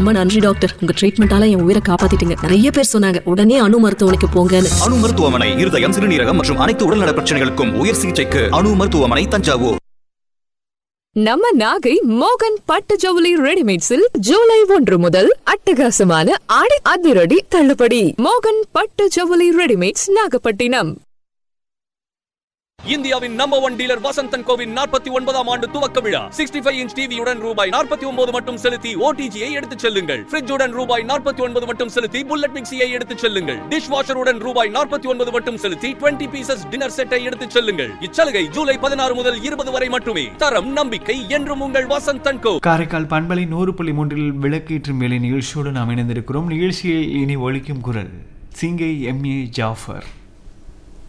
ரொம்ப நன்றி டாக்டர் உங்க ட்ரீட்மெண்டால என் உயிரை காப்பாத்திட்டீங்க நிறைய பேர் சொன்னாங்க உடனே அணு மருத்துவமனைக்கு போங்கன்னு அணு மருத்துவமனை இருதயம் சிறுநீரகம் மற்றும் அனைத்து உடல்நல பிரச்சனைகளுக்கும் உயர் சிகிச்சைக்கு அணு மருத்துவமனை தஞ்சாவூர் நம்ம நாகை மோகன் பட்டு ஜவுளி ரெடிமேட்ஸில் ஜூலை ஒன்று முதல் அட்டகாசமான ஆடி அதிரடி தள்ளுபடி மோகன் பட்டு ஜவுளி ரெடிமேட்ஸ் நாகப்பட்டினம் இந்தியாவின் நம்பர் ஒன் டீலர் வசந்தன் கோவின் நாற்பத்தி ஒன்பதாம் ஆண்டு துவக்க விழா சிக்ஸ்டி ஃபைவ் இன்ச் டிவியுடன் ரூபாய் நாற்பத்தி ஒன்பது மட்டும் செலுத்தி ஓடிஜியை எடுத்துச் செல்லுங்கள் ஃப்ரிட்ஜுடன் ரூபாய் நாற்பத்தி ஒன்பது மட்டும் செலுத்தி புல்லட் மிக்சியை எடுத்துச் செல்லுங்கள் டிஷ் வாஷருடன் ரூபாய் நாற்பத்தி ஒன்பது மட்டும் செலுத்தி டுவெண்ட்டி பீசஸ் டின்னர் செட்டை எடுத்துச் செல்லுங்கள் இச்சலுகை ஜூலை பதினாறு முதல் இருபது வரை மட்டுமே தரம் நம்பிக்கை என்றும் உங்கள் வசந்தன் கோ காரைக்கால் பண்பலை நூறு புள்ளி மூன்றில் விளக்கேற்றும் வேலை நிகழ்ச்சியோடு நாம் இணைந்திருக்கிறோம் நிகழ்ச்சியில் இனி ஒழிக்கும் குரல் சிங்கை எம்ஏ ஜாஃபர்